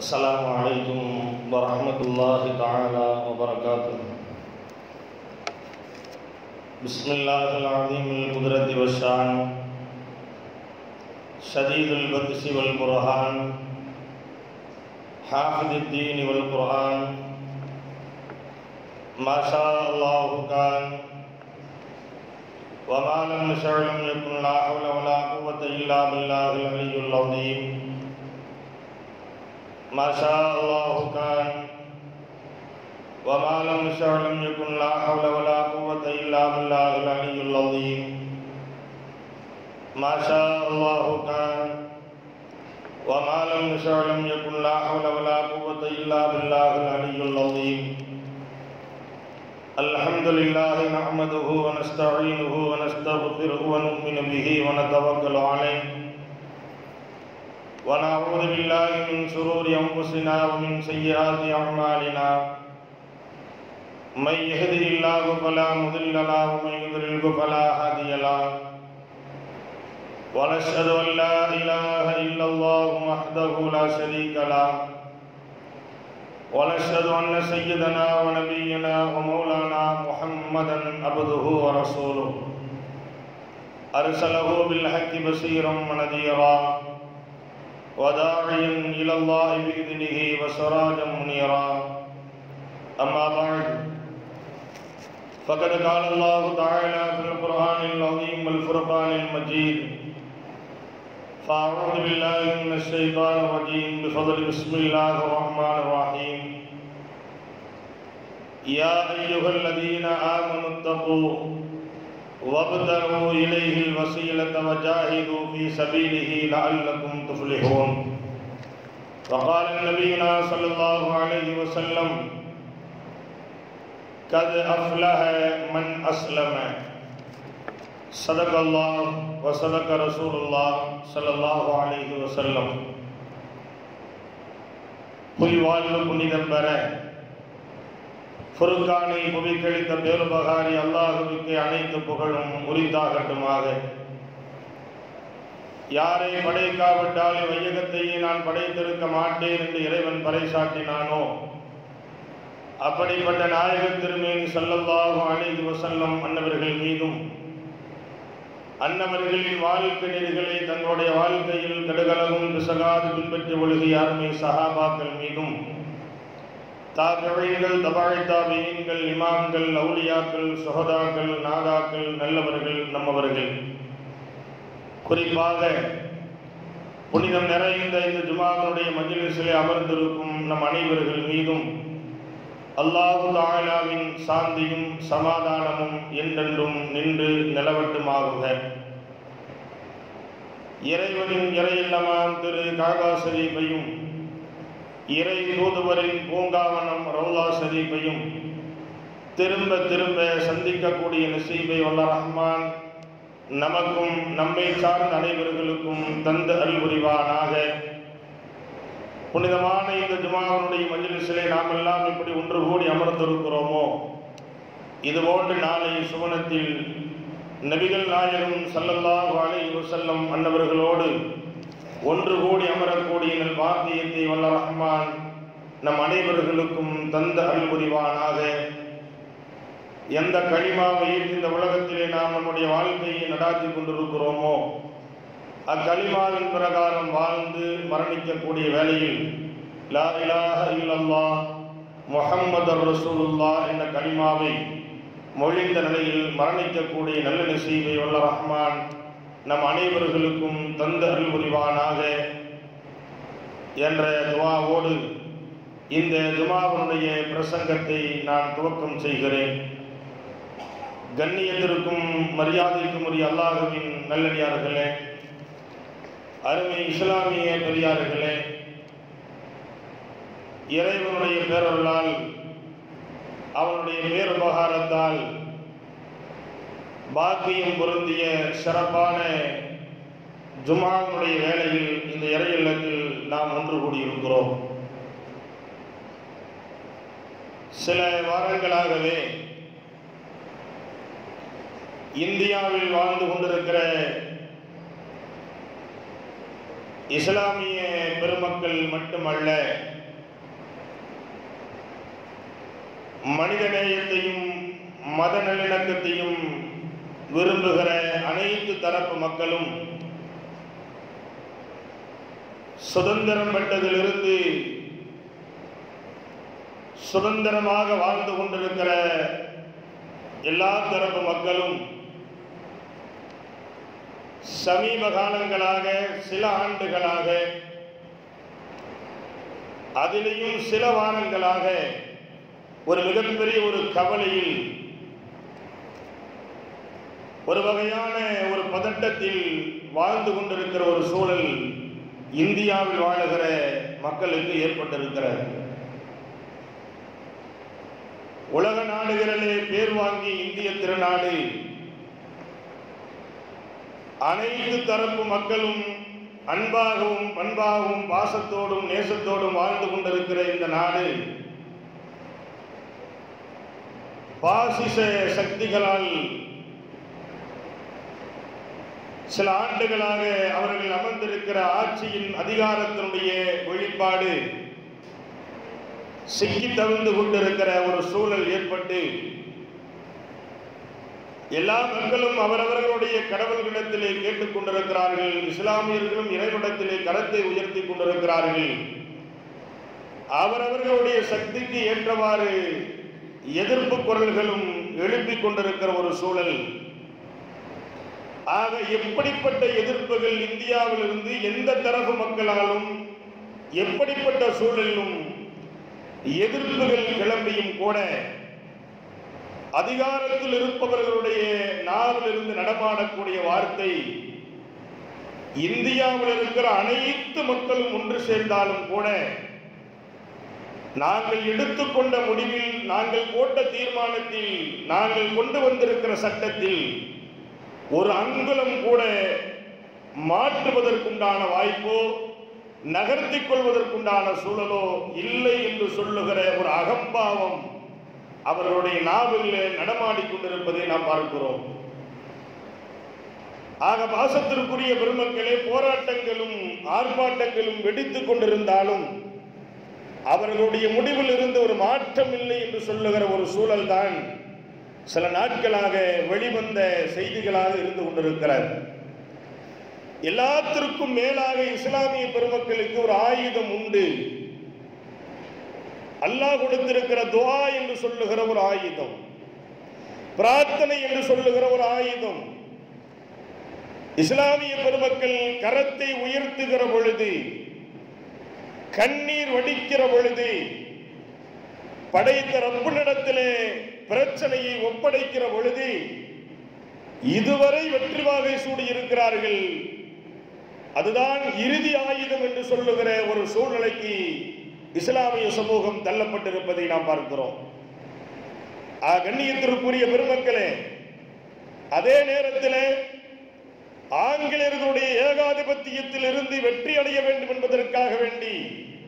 السلام عليكم ورحمة الله تعالى وبركاته بسم الله العظيم القدرة والشان شديد البطش والبرهان حافظ الدين والقرآن ما شاء الله كان وما لم يشع لم يكن لا حول ولا قوة إلا بالله العلي العظيم ما شاء الله كان وما لم يشع لم يكن لا حول ولا قوة إلا بالله العلي العظيم ما شاء الله كان وما لم يشع لم يكن لا حول ولا قوة إلا بالله العلي العظيم الحمد لله نحمده ونستعينه ونستغفره ونؤمن به ونتوكل عليه ونعوذ بالله من شرور أنفسنا ومن سيئات أعمالنا من يهده الله فلا مضل له ومن يضلله فلا هادي له ونشهد أن لا إله إلا الله وحده لا شريك له ونشهد أن سيدنا ونبينا ومولانا محمدا عبده ورسوله أرسله بالحق بصيرا ونذيرا وداعيا إلى الله بإذنه وسراجا منيرا أما بعد فقد قال الله تعالى في القرآن العظيم والفرقان المجيد فأعوذ بالله من الشيطان الرجيم بفضل بسم الله الرحمن الرحيم يا أيها الذين آمنوا اتقوا وابتغوا إليه الوسيلة وجاهدوا في سبيله لعلكم تفلحون وقال نبينا صلى الله عليه وسلم قد أفلح من أسلم صدق الله وصدق رسول الله صلى الله عليه وسلم புலிவாழ்வு புனிதம் பெற ஃபுருக்கானை புவிக்கழித்த பேருபகாரி அல்லாஹுவுக்கு அனைத்து புகழும் உரித்தாகட்டுமாக யாரை படைக்காவிட்டால் வையகத்தையே நான் படைத்திருக்க மாட்டேன் என்று இறைவன் பறைசாட்டினானோ அப்படிப்பட்ட நாயக திருமேனி சல்லல்லாஹு அலைஹி வசல்லம் அன்னவர்கள் மீதும் அன்னவர்களின் வாழ்க்கை நெறிகளை தங்களுடைய வாழ்க்கையில் கடுகளவும் பிசகாது பின்பற்றி ஒழுகிய அருமை சஹாபாக்கள் மீதும் தாபிகள் தபாழ் தாபியன்கள் இமாம்கள் அவுலியாக்கள் சுகதாக்கள் நாதாக்கள் நல்லவர்கள் நம்மவர்கள் குறிப்பாக புனிதம் நிறைந்த இந்த ஜுமாவுடைய மஜிலிசிலே அமர்ந்திருக்கும் நம் அனைவர்கள் மீதும் அல்லாஹு தாலாவின் சாந்தியும் சமாதானமும் என்றென்றும் நின்று நிலவட்டுமாகுக இறைவனின் இறையில்லமாம் திரு காகா ஷரீஃபையும் இறை தூதுவரின் பூங்காவனம் ரவுலா ஷரீஃபையும் திரும்ப திரும்ப சந்திக்கக்கூடிய நசீபை வல்ல ரஹ்மான் நமக்கும் நம்மை சார்ந்த அனைவர்களுக்கும் தந்த அல்புரிவானாக புனிதமான இந்த ஜுமாவனுடைய மஜிலிசிலே நாம் எல்லாம் இப்படி ஒன்று கூடி அமர்ந்திருக்கிறோமோ இதுபோன்று நாளை சுவனத்தில் நபிகள் நாயகம் சல்லல்லாஹு அலை வசல்லம் அன்னவர்களோடு ஒன்று கூடி அமரக்கூடிய நல் பாக்கியத்தை வல்ல ரஹ்மான் நம் அனைவர்களுக்கும் தந்த அல்புரிவானாக எந்த களிமாவை இந்த உலகத்திலே நாம் நம்முடைய வாழ்க்கையை நடாத்தி கொண்டிருக்கிறோமோ அக்களிமாவின் பிரகாரம் வாழ்ந்து மரணிக்கக்கூடிய வேளையில் லா இலாஹ இல்லல்லா முஹம்மது ரசூலுல்லா என்ற களிமாவை மொழிந்த நிலையில் மரணிக்கக்கூடிய நல்ல நசீவை வல்ல ரஹ்மான் நம் அனைவர்களுக்கும் தந்த அருள் புரிவானாக என்ற துவாவோடு இந்த துமாவனுடைய பிரசங்கத்தை நான் துவக்கம் செய்கிறேன் கண்ணியத்திற்கும் மரியாதைக்கும் உரிய அல்லாஹுவின் நல்லடியார்களே அருமை இஸ்லாமிய பெரியார்களே இறைவனுடைய பேரர்களால் அவனுடைய பேருபகாரத்தால் பாக்கியம் பொருந்திய சிறப்பான ஜுமாவுடைய வேளையில் இந்த இறை இல்லத்தில் நாம் ஒன்று கூடியிருக்கிறோம் சில வாரங்களாகவே இந்தியாவில் வாழ்ந்து கொண்டிருக்கிற இஸ்லாமிய பெருமக்கள் மட்டுமல்ல மனிதநேயத்தையும் மத நல்லிணக்கத்தையும் விரும்புகிற அனைத்து தரப்பு மக்களும் சுதந்திரம் பெற்றதிலிருந்து சுதந்திரமாக வாழ்ந்து கொண்டிருக்கிற எல்லா தரப்பு மக்களும் சமீப காலங்களாக சில ஆண்டுகளாக அதிலேயும் சில வாரங்களாக ஒரு மிகப்பெரிய ஒரு கவலையில் ஒரு வகையான ஒரு பதட்டத்தில் வாழ்ந்து கொண்டிருக்கிற ஒரு சூழல் இந்தியாவில் வாழுகிற மக்களுக்கு ஏற்பட்டிருக்கிறது உலக நாடுகளிலே பேர் வாங்கி இந்திய திருநாடு அனைத்து தரப்பு மக்களும் அன்பாகவும் பண்பாகவும் பாசத்தோடும் நேசத்தோடும் வாழ்ந்து கொண்டிருக்கிற இந்த நாடு பாசிச சக்திகளால் சில ஆண்டுகளாக அவர்கள் அமர்ந்திருக்கிற ஆட்சியின் அதிகாரத்தினுடைய வெளிப்பாடு சிக்கி தவிர்ந்து கொண்டிருக்கிற ஒரு சூழல் ஏற்பட்டு எல்லா மக்களும் அவரவர்களுடைய கடவுள்களிடத்திலே கேட்டுக் கொண்டிருக்கிறார்கள் இஸ்லாமியர்களும் இறைவனிடத்திலே கரத்தை உயர்த்தி கொண்டிருக்கிறார்கள் அவரவர்களுடைய சக்திக்கு ஏற்றவாறு எதிர்ப்பு குரல்களும் எழுப்பிக் கொண்டிருக்கிற ஒரு சூழல் ஆக எப்படிப்பட்ட எதிர்ப்புகள் இந்தியாவிலிருந்து எந்த தரப்பு மக்களாலும் எப்படிப்பட்ட சூழலிலும் எதிர்ப்புகள் கிளம்பியும் கூட அதிகாரத்தில் இருப்பவர்களுடைய நாவிலிருந்து நடமாடக்கூடிய வார்த்தை இந்தியாவில் இருக்கிற அனைத்து மக்களும் ஒன்று சேர்ந்தாலும் கூட நாங்கள் எடுத்துக்கொண்ட முடிவில் நாங்கள் போட்ட தீர்மானத்தில் நாங்கள் கொண்டு வந்திருக்கிற சட்டத்தில் ஒரு அங்குலம் கூட மாற்றுவதற்குண்டான வாய்ப்போ நகர்த்திக் கொள்வதற்குண்டான சூழலோ இல்லை என்று சொல்லுகிற ஒரு அகம்பாவம் அவர்களுடைய நாவில் நடமாடிக் கொண்டிருப்பதை நாம் பார்க்கிறோம் ஆக பாசத்திற்குரிய பெருமக்களே போராட்டங்களும் ஆர்ப்பாட்டங்களும் வெடித்துக் கொண்டிருந்தாலும் அவர்களுடைய முடிவில் இருந்து ஒரு மாற்றம் இல்லை என்று சொல்லுகிற ஒரு சூழல் தான் சில நாட்களாக வெளிவந்த செய்திகளாக இருந்து கொண்டிருக்கிறது எல்லாத்திற்கும் மேலாக இஸ்லாமிய பெருமக்களுக்கு ஒரு ஆயுதம் உண்டு அல்லாஹ் கொடுத்திருக்கிற துவா என்று சொல்லுகிற ஒரு ஆயுதம் பிரார்த்தனை என்று சொல்லுகிற ஒரு ஆயுதம் இஸ்லாமிய பெருமக்கள் கரத்தை உயர்த்துகிற பொழுது கண்ணீர் வடிக்கிற பொழுது படைத்த ரப்பினிடத்திலே பிரச்சனையை ஒப்படைக்கிற பொழுது இதுவரை வெற்றி வாகை சூடி இருக்கிறார்கள் அதுதான் இறுதி ஆயுதம் என்று சொல்லுகிற ஒரு சூழ்நிலைக்கு இஸ்லாமிய சமூகம் தள்ளப்பட்டிருப்பதை நாம் பார்க்கிறோம் ஆ, கண்ணியத்திற்குரிய பெருமக்களே அதே நேரத்தில் ஆங்கிலேயர்களுடைய ஏகாதிபத்தியத்தில் இருந்து வெற்றி அடைய வேண்டும் என்பதற்காக வேண்டி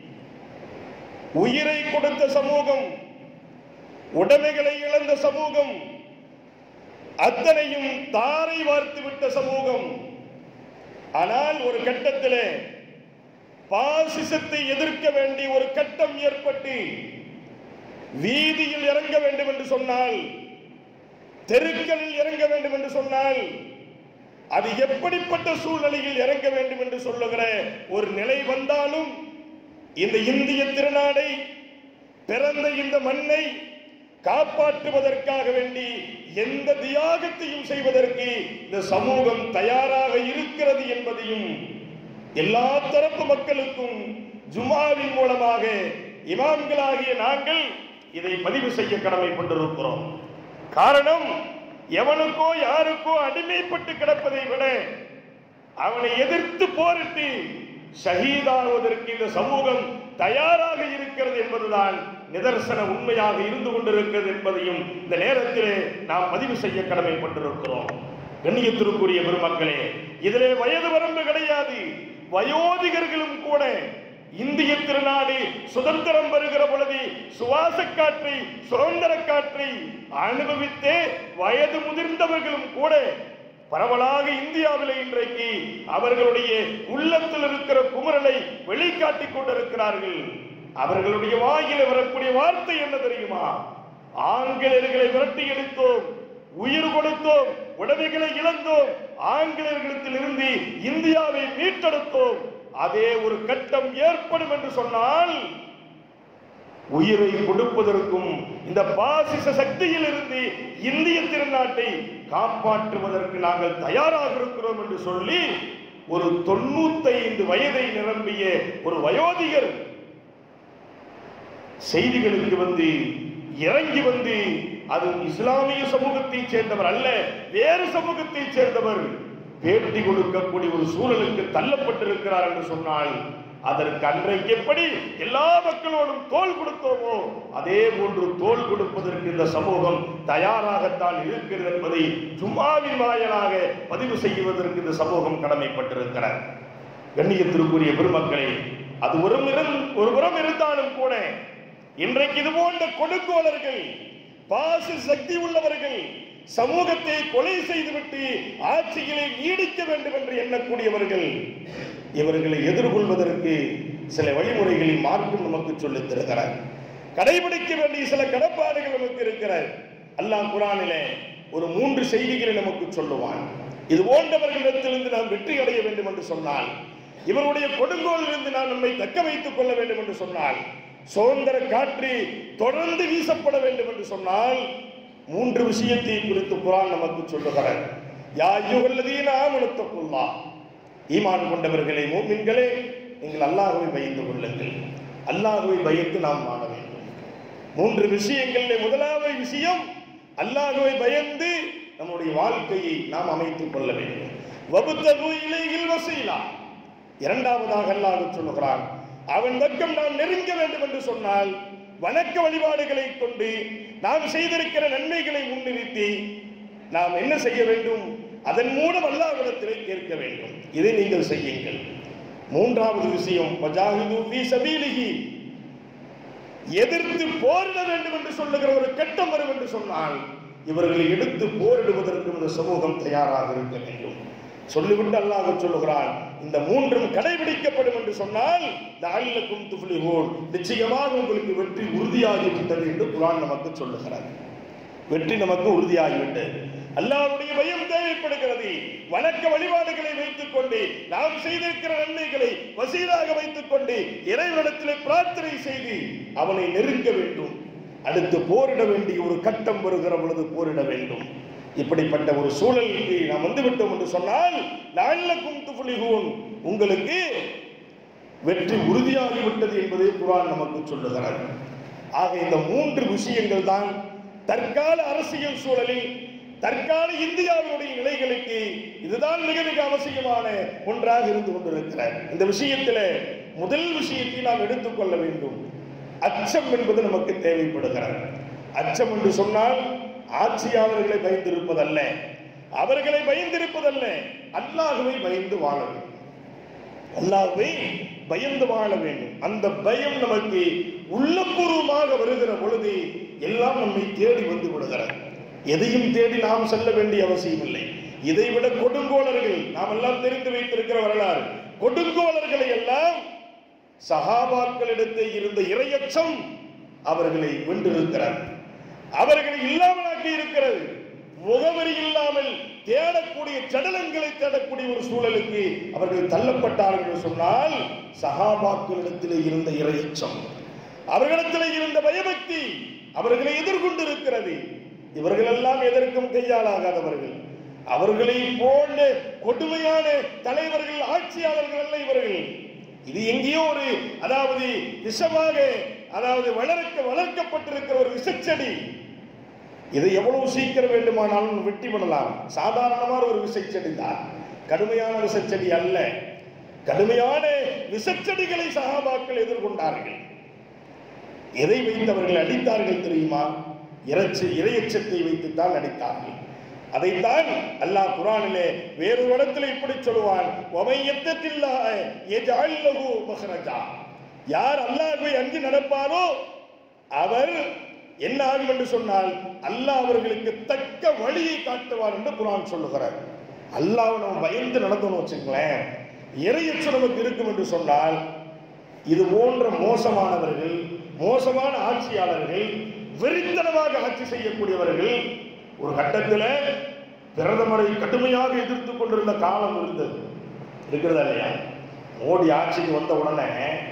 உயிரை கொடுத்த சமூகம் உடைமைகளை இழந்த சமூகம் அத்தனையும் தாரை வார்த்து விட்ட சமூகம் ஆனால் ஒரு கட்டத்திலே பாசிசத்தை எதிர்க்க வேண்டிய ஒரு கட்டம் ஏற்பட்டு வீதியில் இறங்க வேண்டும் என்று சொன்னால் தெருக்களில் இறங்க வேண்டும் என்று சொன்னால் அது எப்படிப்பட்ட சூழ்நிலையில் இறங்க வேண்டும் என்று சொல்லுகிற ஒரு நிலை வந்தாலும் இந்த இந்திய திருநாடை பிறந்த இந்த மண்ணை காப்பாற்றுவதற்காக வேண்டி எந்த தியாகத்தையும் செய்வதற்கு இந்த சமூகம் தயாராக இருக்கிறது என்பதையும் எல்லா தரப்பு மக்களுக்கும் ஜுமாவின் மூலமாக இமாம்களாகிய நாங்கள் இதை பதிவு செய்ய கடமைப்பட்டிருக்கிறோம் காரணம் எவனுக்கோ யாருக்கோ அடிமைப்பட்டு கிடப்பதை விட அவனை எதிர்த்து போரிட்டு ஷஹீதாவதற்கு இந்த சமூகம் தயாராக இருக்கிறது என்பதுதான் நிதர்சன உண்மையாக இருந்து கொண்டிருக்கிறது என்பதையும் இந்த நேரத்திலே நாம் பதிவு செய்ய கடமைப்பட்டிருக்கிறோம் கண்ணியத்திற்குரிய பெருமக்களே இதிலே வயது வரம்பு கிடையாது வயோதிகர்களும் கூட இந்திய திருநாடு சுதந்திரம் பெறுகிற பொழுது சுவாச காற்றை சுதந்திர காற்றை அனுபவித்து வயது முதிர்ந்தவர்களும் கூட பரவலாக இந்தியாவில் இன்றைக்கு அவர்களுடைய உள்ளத்தில் இருக்கிற குமரலை வெளிக்காட்டிக் கொண்டிருக்கிறார்கள் அவர்களுடைய வாயில வரக்கூடிய வார்த்தை என்ன தெரியுமா ஆங்கிலேயர்களை விரட்டி எடுத்தோம் உயிர் கொடுத்தோம் உடமைகளை இழந்தோம் ஆங்கிலேயர்களிடத்தில் இருந்து இந்தியாவை மீட்டெடுத்தோம் அதே ஒரு கட்டம் ஏற்படும் என்று சொன்னால் உயிரை கொடுப்பதற்கும் இந்த பாசிச சக்தியில் இருந்து இந்திய திருநாட்டை காப்பாற்றுவதற்கு நாங்கள் தயாராக இருக்கிறோம் என்று சொல்லி ஒரு தொண்ணூத்தைந்து வயதை நிரம்பிய ஒரு வயோதிகர் செய்திகளுக்கு வந்து இறங்கி வந்து அது இஸ்லாமிய சமூகத்தைச் சேர்ந்தவர் அல்ல வேறு சமூகத்தைச் சேர்ந்தவர் பேட்டி கொடுக்கக்கூடிய ஒரு சூழலுக்கு தள்ளப்பட்டிருக்கிறார் என்று சொன்னால் அதற்கு அன்றைக்கு எப்படி எல்லா மக்களோடும் தோல் கொடுத்தோமோ அதே போன்று தோல் கொடுப்பதற்கு இந்த சமூகம் தயாராகத்தான் இருக்கிறது என்பதை ஜும்மாவின் வாயிலாக பதிவு செய்வதற்கு இந்த சமூகம் கடமைப்பட்டிருக்கிறார் கண்ணியத்திற்குரிய பெருமக்களே அது ஒரு மிருந்- ஒரு புறம் இருந்தாலும் கூட இன்றைக்கு இது போன்ற கொடுங்கோலர்கள் பாசு சக்தி உள்ளவர்கள் சமூகத்தை கொலை செய்துவிட்டு ஆட்சிகளை நீடிக்க வேண்டும் என்று எண்ணக்கூடியவர்கள் இவர்களை எதிர்கொள்வதற்கு சில வழிமுறைகளை மார்க்கம் நமக்கு சொல்லித் தருகிறார் கடைபிடிக்க வேண்டிய சில கடப்பாடுகள் நமக்கு இருக்கிறார் அல்லாஹ் குரானிலே ஒரு மூன்று செய்திகளை நமக்கு சொல்லுவான் இது போன்றவர்களிடத்திலிருந்து நாம் வெற்றி அடைய வேண்டும் என்று சொன்னால் இவருடைய கொடுங்கோலிலிருந்து நாம் நம்மை தக்க வைத்துக் கொள்ள வேண்டும் என்று சொன்னால் சுதந்திர காற்று தொடர்ந்து வீசப்பட வேண்டும் என்று சொன்னால் மூன்று விஷயத்தை குறித்து குரான் நமக்கு சொல்லுகிறார் யா யுகல்லதீன ஆமனத்தக்குல்லா ஈமான் கொண்டவர்களே மூமின்களே நீங்கள் அல்லாஹ்வை பயந்து கொள்ளுங்கள் அல்லாஹ்வை பயந்து நாம் வாழ வேண்டும் மூன்று விஷயங்களில் முதலாவது விஷயம் அல்லாஹ்வை பயந்து நம்முடைய வாழ்க்கையை நாம் அமைத்துக் கொள்ள வேண்டும் வபுத்தகு இலையில் வசீலா இரண்டாவதாக அல்லாஹ் சொல்லுகிறான் அவன் பக்கம் நாம் நெருங்க வேண்டும் என்று சொன்னால் வணக்க வழிபாடுகளை கொண்டு நாம் செய்திருக்கிற நன்மைகளை முன்னிறுத்தி நாம் என்ன செய்ய வேண்டும் அதன் மூலம் அல்லாஹ்விடத்திலே கேட்க வேண்டும் இதை நீங்கள் செய்யுங்கள் மூன்றாவது விஷயம் வஜாஹிது ஃபீ சபீலிஹி எதிர்த்து போரிட வேண்டும் என்று சொல்லுகிற ஒரு கட்டம் வரும் என்று சொன்னால் இவர்களை எடுத்து போரிடுவதற்கு இந்த சமூகம் தயாராக இருக்க வேண்டும் சொல்லிவிட்டு அல்லாஹ் சொல்லுகிறான் இந்த மூன்றும் கடைபிடிக்கப்படும் என்று சொன்னால் லஅல்லக்கும் துஃப்லிஹூன் நிச்சயமாக உங்களுக்கு வெற்றி உறுதியாகிவிட்டது என்று குர்ஆன் நமக்கு சொல்லுகிறார் வெற்றி நமக்கு உறுதியாகிவிட்டது அல்லாஹ்வுடைய பயம் தேவைப்படுகிறது வணக்க வழிபாடுகளை வைத்துக் கொண்டு நாம் செய்திருக்கிற நன்மைகளை வசீலாக வைத்துக் கொண்டு இறைவனிடத்திலே பிரார்த்தனை செய்து அவனை நெருங்க வேண்டும் அடுத்து போரிட வேண்டிய ஒரு கட்டம் வருகிற பொழுது போரிட வேண்டும் இப்படிப்பட்ட ஒரு சூழலுக்கு நாம் வந்துவிட்டோம் என்று சொன்னால் லஅல்லக்கும் துஃப்லிஹூன் உங்களுக்கு வெற்றி உறுதியாகிவிட்டது என்பதை குர்ஆன் நமக்கு சொல்லுகிறது ஆக இந்த மூன்று விஷயங்கள் தான் தற்கால அரசியல் சூழலில் தற்கால இந்தியாவினுடைய நிலைகளுக்கு இதுதான் மிக மிக அவசியமான ஒன்றாக இருந்து கொண்டிருக்கிறார் இந்த விஷயத்தில் முதல் விஷயத்தை நாம் எடுத்துக்கொள்ள வேண்டும் அச்சம் என்பது நமக்கு தேவைப்படுகிறது அச்சம் என்று சொன்னால் ஆட்சியாளர்களை பயந்திருப்பதல்ல அவர்களை பயந்திருப்பதல்ல அல்லாஹுவை பயந்து வாழ வேண்டும் அல்லாஹ்வை பயந்து வாழ வேண்டும் அந்த பயம் நமக்கு உள்ளபூர்வமாக வருகிற பொழுது எல்லாம் நம்மை தேடி வந்து விடுகிறது எதையும் தேடி நாம் செல்ல வேண்டிய அவசியம் இல்லை இதைவிட கொடுங்கோலர்கள் நாம் எல்லாம் தெரிந்து வைத்திருக்கிற வரலாறு கொடுங்கோலர்களை எல்லாம் சகாபாக்களிடத்தில் இருந்த இரையச்சம் அவர்களை வென்றிருக்கிறார் அவர்களை இல்லாமலாக்கி இருக்கிறது முகவரி இல்லாமல் தேடக்கூடிய சடலங்களை தேடக்கூடிய ஒரு சூழலுக்கு அவர்கள் தள்ளப்பட்டார்கள் என்று சொன்னால் சகாபாக்களிடத்திலே இருந்த இரையச்சம் அவர்களிடத்திலே இருந்த பயபக்தி அவர்களை எதிர்கொண்டு இருக்கிறது இவர்கள் எல்லாம் எதற்கும் கையாளாகாதவர்கள் அவர்களை போன்ற கொடுமையான தலைவர்கள் ஆட்சியாளர்கள் அல்ல இவர்கள் இது எங்கேயோ ஒரு அதாவது விஷமாக அதாவது வளர்க்க வளர்க்கப்பட்டிருக்கிற ஒரு விஷச்செடி இதை எவ்வளவு சீக்கிரம் வேண்டுமானாலும் வெட்டி விடலாம் சாதாரணமான ஒரு விசைச்செடி தான் கடுமையான விசைச்செடி அல்ல கடுமையான விசைச்செடிகளை சகாபாக்கள் எதிர்கொண்டார்கள் எதை வைத்து அவர்கள் அடித்தார்கள் தெரியுமா இறைச்சி இறையச்சத்தை வைத்துத்தான் அடித்தார்கள் அதைத்தான் அல்லாஹ் குரானிலே வேறொரு இடத்துல இப்படி சொல்லுவான் ஒமையத்தில்லா எஜால்லஹு மஹ்ரஜா யார் அல்லாஹ்வை அஞ்சு நடப்பாரோ அவர் என்ன ஆகும் என்று சொன்னால் அல்லாஹ் அவர்களுக்கு தக்க வழியை காட்டுவார் என்று குரான் சொல்லுகிறார் அல்லாஹ் நம்ம பயந்து நடந்தோம்னு வச்சுங்களேன் இறையற்று நமக்கு இருக்கும் என்று சொன்னால் இது போன்ற மோசமானவர்கள் மோசமான ஆட்சியாளர்கள் வெறித்தனமாக ஆட்சி செய்யக்கூடியவர்கள் ஒரு கட்டத்தில் பிரதமரை கடுமையாக எதிர்த்து கொண்டிருந்த காலம் இருந்தது இருக்கிறதா இல்லையா மோடி ஆட்சிக்கு வந்த உடனே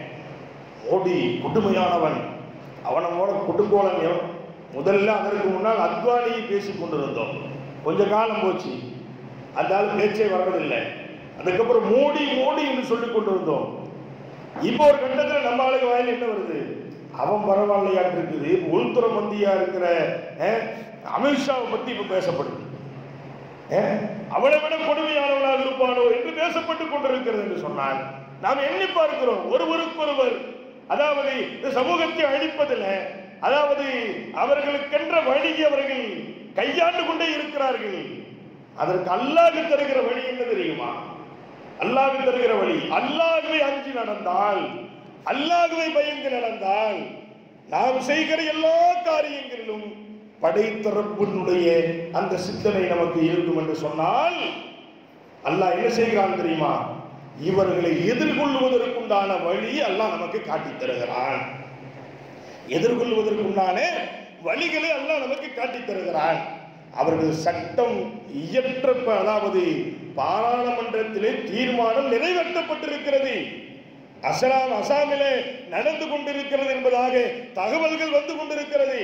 மோடி கொடுமையானவன் அவனோட கொடுங்கோலன் எவன்? முதல்ல அதற்கு முன்னால் அத்வானியை பேசிக் கொண்டிருந்தோம் கொஞ்ச காலம் போச்சு அதால் பேச்சே வர்றதில்லை அதுக்கப்புறம் மோடி மோடி என்று சொல்லிக் கொண்டிருந்தோம் இப்போ ஒரு கட்டத்தில் நம்ம ஆளுக்கு வாயில் என்ன வருது அவன் பரவாயில்லையாட்டு இருக்குது உள்துறை மந்திரியா இருக்கிற அஹ், அமித்ஷாவை பத்தி இப்ப பேசப்படுது அஹ், அவனை விட கொடுமையானவனாக இருப்பானோ என்று பேசப்பட்டுக் கொண்டிருக்கிறது என்று சொன்னால் நாம் எண்ணி பார்க்கிறோம் ஒருவருக்கொருவர் அதாவது இந்த சமூகத்தை அழிப்பதில் அதாவது அவர்களுக்கென்ற வழியை அவர்கள் கையாண்டு கொண்டே இருக்கிறார்கள் அதற்கு அல்லாஹ் தருகிற வழி என்ன தெரியுமா அல்லாஹ் தருகிற வழி அல்லாஹ்வை அஞ்சி நடந்தால் அல்லாஹ்வை பயந்து நடந்தால் நாம் செய்கிற எல்லா காரியங்களிலும் படைத்தரப்பினுடைய அந்த சிந்தனை நமக்கு இருக்கும் என்று சொன்னால் அல்லாஹ் என்ன செய்கிறான் தெரியுமா இவர்களை எதிர்கொள்வதற்குண்டான வழி அல்லாஹ் நமக்கு காட்டித் தருகிறான் எதிர்கொள்வதற்குண்டான வழிகளை அல்லாஹ் நமக்கு காட்டித் தருகிறான் அவர்கள் சட்டம் இயற்ற அதாவது பாராளுமன்றத்திலே தீர்மானம் நிறைவேற்றப்பட்டிருக்கிறது அசலாம் அசாமிலே நடந்து கொண்டிருக்கிறது என்பதாக தகவல்கள் வந்து கொண்டிருக்கிறது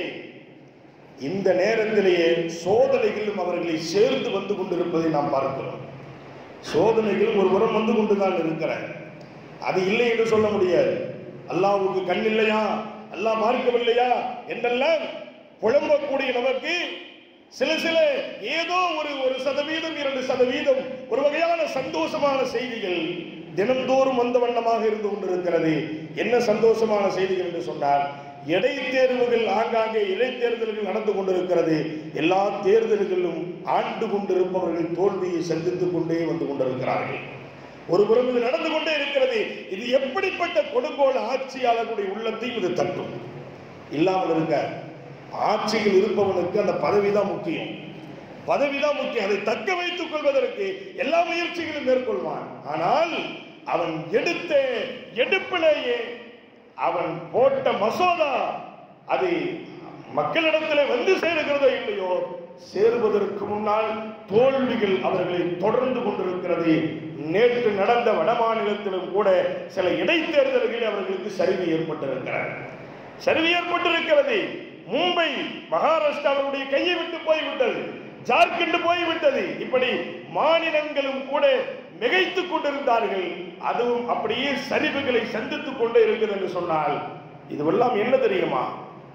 இந்த நேரத்திலேயே சோதனைகளும் அவர்களை சேர்ந்து வந்து கொண்டிருப்பதை நாம் பார்க்கிறோம் சோதனைகளும் ஒரு புறம் வந்து கொண்டுதான் இருக்கிறார் அது இல்லை என்று சொல்ல முடியாது அல்லாஹ்வுக்கு கண் இல்லையா அல்லாஹ் பார்க்கவில்லையா என்றெல்லாம் புலம்பக்கூடிய நமக்கு சில சில ஏதோ ஒரு ஒரு சதவீதம் இரண்டு சதவீதம் ஒரு வகையான சந்தோஷமான செய்திகள் தினந்தோறும் வந்த வண்ணமாக இருந்து கொண்டிருக்கிறது என்ன சந்தோஷமான செய்திகள் என்று சொன்னால் இடைத்தேர்வுகள் ஆங்காங்கே இடைத்தேர்தல்கள் நடந்து கொண்டிருக்கிறது எல்லா தேர்தல்களிலும் ஆண்டு கொண்டிருப்பவர்கள் தோல்வியை சந்தித்துக் கொண்டே வந்து கொண்டிருக்கிறார்கள் ஒரு புறம் இது நடந்து கொண்டே இருக்கிறது இது எப்படிப்பட்ட கொடுங்கோல் ஆட்சியாளர்களுடைய உள்ளத்தையும் இது தட்டும் இல்லாமல் இருக்க ஆட்சியில் இருப்பவனுக்கு அந்த பதவிதான் முக்கியம் பதவிதான் முக்கியம் அதை தக்க வைத்துக் கொள்வதற்கு எல்லா முயற்சிகளும் மேற்கொள்வான் ஆனால் அவன் எடுத்த எடுப்பிலேயே அவன் போட்ட மசோதா அது மக்களிடத்தில் வந்து சேருகிறதோ இல்லையோ சேருவதற்கு முன்னால் தோல்விகள் அவர்களை தொடர்ந்து கொண்டிருக்கிறது நேற்று நடந்த வடமாநிலத்திலும் கூட சில இடைத்தேர்தல்களில் அவர்களுக்கு சரிவு ஏற்பட்டிருக்கிறது சரிவு ஏற்பட்டிருக்கிறது மும்பை மகாராஷ்டிரா அவருடைய கையை விட்டு போய்விட்டது ஜார்க்கண்ட் போய்விட்டது இப்படி மாநிலங்களும் கூட மிகைத்துக் கொண்டிருந்தார்கள் அதுவும் அப்படியே சரிவுகளை சந்தித்துக் கொண்டே இருக்கிறது என்று சொன்னால் இதுவெல்லாம் என்ன தெரியுமா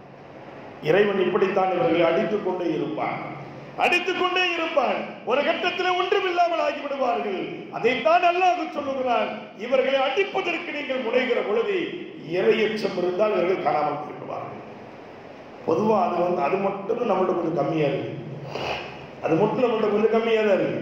இறைவன் இப்படித்தான் இவர்களை அடித்துக் கொண்டே இருப்பான் அடித்துக் கொண்டே இருப்பான் ஒரு கட்டத்தில் ஒன்றுமில்லாமல் ஆகிவிடுவார்கள் அதைத்தான் அல்லாஹ் சொல்லுகிறான் இவர்களை அடிப்பதற்கு நீங்கள் முனைகிற பொழுது இறையச்சம் இருந்தால் இவர்கள் காணாமல் போய்விடுவார்கள் பொதுவா அது வந்து அது மட்டும் நம்மள்ட்ட கொஞ்சம் கம்மியா இருக்கு அது மட்டும் நம்மள்ட்ட கொஞ்சம் கம்மியா தான் இருக்கு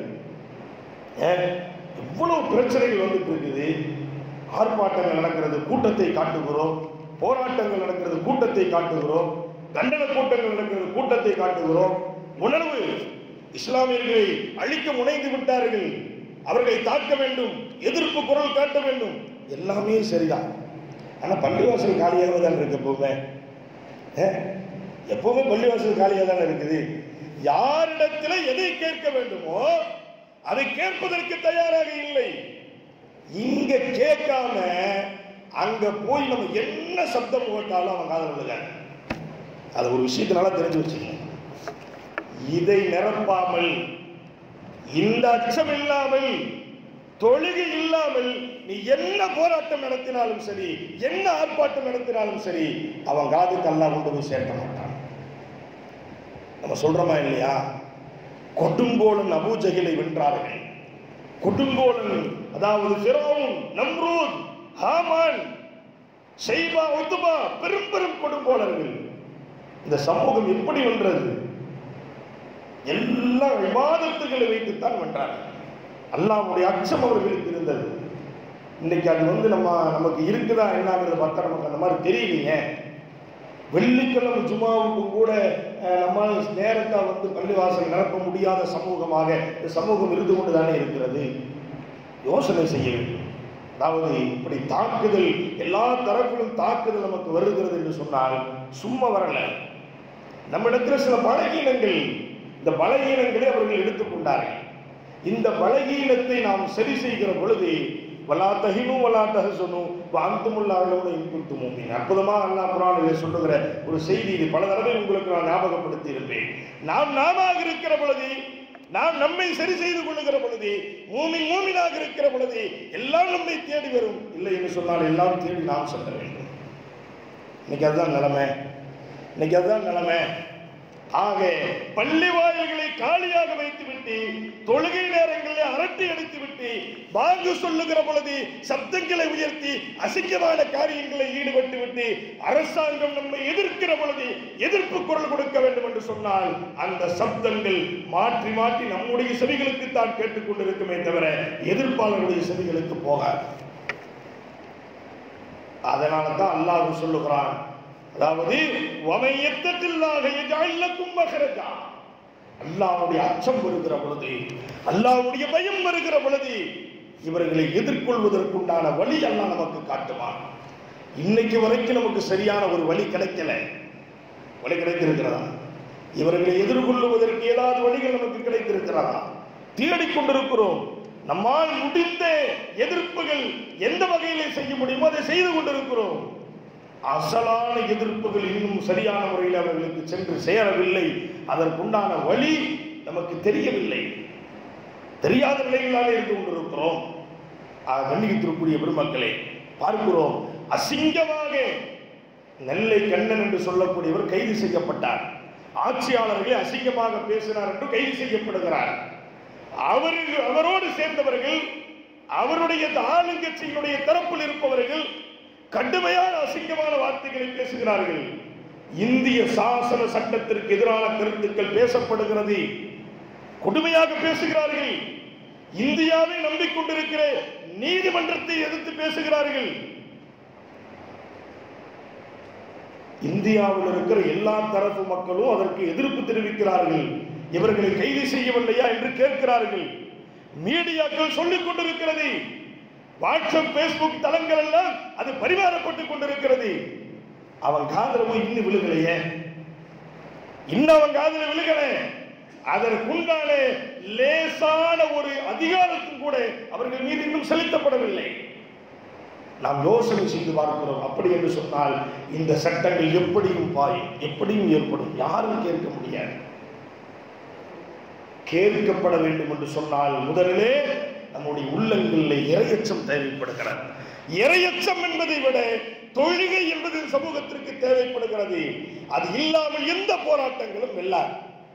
ஏன் எவ்வளவு பிரச்சனைகள் வந்துட்டு இருக்குது ஆர்ப்பாட்டங்கள் நடக்கிறது கூட்டத்தை காட்டுகிறோம் போராட்டங்கள் நடக்கிறது கூட்டத்தை காட்டுகிறோம் கண்டன கூட்டங்கள் நடக்கிறது கூட்டத்தை காட்டுகிறோம் உணர்வு இஸ்லாமியர்களை அழிக்க முனைந்து விட்டார்கள் அவர்களை தாக்க வேண்டும் எதிர்ப்பு குரல் காட்ட வேண்டும் எல்லாமே சரிதான் ஆனா பள்ளிவாசல் காலியாக தான் இருக்கு எப்பவுமே ஏ? எப்பவுமே பள்ளிவாசல் காலியாக தான் இருக்குது யாரிடத்தில் எதை கேட்க வேண்டுமோ அதை கேட்பதற்கு தயாராக இல்லை இங்க கேட்காம அங்க போய் நம்ம என்ன சப்தம் போட்டாலும் அவன் காதல் விழுகாது அது ஒரு விஷயத்தினால தெரிஞ்சு வச்சுக்கணும் இதை நிரப்பாமல் இந்த அச்சம் இல்லாமல் தொழுகை இல்லாமல் நீ என்ன போராட்டம் நடத்தினாலும் சரி என்ன ஆர்ப்பாட்டம் நடத்தினாலும் சரி அவன் காதுக்கு அல்லா கொண்டு போய் சேர்க்க மாட்டான் நம்ம சொல்றோமா இல்லையா கொடுங்கோலன் அபூஜகிலை வென்றார்கள் கொடுங்கோலன் அதாவது ஃபிரௌன் நம்ரூத் ஹாமான் ஷைபா உத்துபா பெரும் பெரும் கொடுங்கோலர்கள் இந்த சமூகம் எப்படி வென்றது எல்லா விவாதத்துகளை வைத்துத்தான் வென்றார்கள் அல்லாஹ்வுடைய அச்சம் அவர்களுக்கு இருந்தது இன்னைக்கு அது வந்து நம்ம நமக்கு இருக்குதா என்னங்கிறத பார்த்தா நமக்கு அந்த மாதிரி தெரியலையே வெள்ளிக்கிழமை ஜுமாவுக்கு கூட அஹ், நம்மால் நேரத்தா வந்து பள்ளிவாசல் நிரப்ப முடியாத சமூகமாக இந்த சமூகம் இருந்து கொண்டு தானே இருக்கிறது யோசனை செய்ய வேண்டும் அதாவது இப்படி தாக்குதல் எல்லா தரப்பிலும் தாக்குதல் நமக்கு வருகிறது என்று சொன்னால் சும்மா வரல நம்மிடத்தில் சில பலகீனங்கள் இந்த பலகீனங்களை அவர்கள் எடுத்துக்கொண்டார்கள் இந்த பலகீனத்தை நாம் சரி செய்கிற பொழுது வலா தஹினும் வலா தஹசனும் வாந்துமுள்ளாளோட இன்புத்து மூமின் அற்புதமாக அல்லாஹ் குரானிலே சொல்லுகிற ஒரு செய்தி இது பல தடவை உங்களுக்கு நான் ஞாபகப்படுத்தி இருப்பேன் நாம் நாம இருக்கிற பொழுது நாம் நம்மை சரி செய்து கொள்ளுகிற பொழுது மூமின் மூமினாக இருக்கிற பொழுது எல்லாம் நம்மை தேடி வரும் இல்லை என்று சொன்னால் எல்லாம் தேடி நாம் செல்ல வேண்டும் இன்னைக்கு அதுதான் நிலைமை இன்னைக்கு அதுதான் நிலைமை ஆக பள்ளி வாயில்களை காலியாக வைத்துவிட்டு தொழுகை நேரங்களில் அரட்டை அடித்துவிட்டு வாங்கு சொல்லுகிற பொழுது சப்தங்களை உயர்த்தி அசிங்கமான காரியங்களை ஈடுபட்டு விட்டு அரசாங்கம் நம்மை எதிர்க்கிற பொழுது எதிர்ப்பு குரல் கொடுக்க வேண்டும் என்று சொன்னால் அந்த சப்தங்கள் மாற்றி மாற்றி நம்முடைய செவிகளுக்கு தான் கேட்டுக்கொண்டிருக்குமே தவிர எதிர்ப்பாளருடைய செவிகளுக்கு போகாது அதனால தான் அல்லாஹ் சொல்லுகிறான் அதாவது வமையத்தில்லாக எஜாயில்லக்கும் மகரஜா அல்லாஹ்வுடைய அச்சம் வருகிற பொழுது அல்லாஹ்வுடைய பயம் வருகிற பொழுது இவர்களை எதிர்கொள்வதற்குண்டான வழி அல்லாஹ் நமக்கு காட்டுவான் இன்னைக்கு வரைக்கும் நமக்கு சரியான ஒரு வழி கிடைக்கல வழி கிடைத்திருக்கிறதா இவர்களை எதிர்கொள்ளுவதற்கு ஏதாவது வழிகள் நமக்கு கிடைத்திருக்கிறதா தேடிக்கொண்டிருக்கிறோம் நம்மால் முடிந்த எதிர்ப்புகள் எந்த வகையிலே செய்ய முடியுமோ அதை செய்து கொண்டிருக்கிறோம் அசலான எதிர்ப்புகள் இன்னும் சரியான முறையில் அவர்களுக்கு சென்று சேரவில்லை அதற்குண்டான வழி நமக்கு தெரியவில்லை தெரியாத நிலையிலாக இருந்து கொண்டிருக்கிறோம் ஆக, கண்ணியத்திற்குரிய பெருமக்களே பார்க்கிறோம் அசிங்கமாக நெல்லை கண்ணன் என்று சொல்லக்கூடியவர் கைது செய்யப்பட்டார் ஆட்சியாளர்களை அசிங்கமாக பேசினார் என்று கைது செய்யப்படுகிறார் அவரு அவரோடு சேர்ந்தவர்கள் அவருடைய இந்த ஆளுங்கட்சியினுடைய தரப்பில் இருப்பவர்கள் கடுமையான அசிங்கமான வார்த்தைகளை பேசுகிறார்கள் இந்திய சாசன சட்டத்திற்கு எதிரான கருத்துக்கள் பேசப்படுகிறது கொடுமையாக பேசுகிறார்கள் இந்தியாவை நம்பிக்கொண்டிருக்கிற நீதிமன்றத்தை எதிர்த்து பேசுகிறார்கள் இந்தியாவில் இருக்கிற எல்லா தரப்பு மக்களும் அதற்கு எதிர்ப்பு தெரிவிக்கிறார்கள் இவர்களை கைது செய்யவில்லையா என்று கேட்கிறார்கள் மீடியாக்கள் சொல்லிக் கொண்டிருக்கிறது வாட்ஸ்அப் பேஸ்புக் தளங்கள் எல்லாம் அது பரிமாறப்பட்டுக் கொண்டிருக்கிறது அவன் காதல போய் இன்னும் விழுகலையே இன்னும் அவன் காதல விழுகல அதற்குண்டான லேசான ஒரு அதிகாரத்தும் கூட அவர்கள் மீது இன்னும் செலுத்தப்படவில்லை நாம் யோசனை செய்து பார்க்கிறோம் அப்படி என்று சொன்னால் இந்த சட்டங்கள் எப்படியும் பாயும் எப்படியும் ஏற்படும் யாரும் கேட்க முடியாது கேட்கப்பட வேண்டும் என்று சொன்னால் முதலிலே நம்முடைய உள்ளங்களில் இரையச்சம் தேவைப்படுகிறது இரையச்சம் என்பதை விட தொழுகை என்பது சமூகத்திற்கு தேவைப்படுகிறது அது இல்லாமல் எந்த போராட்டங்களும் வெல்லாது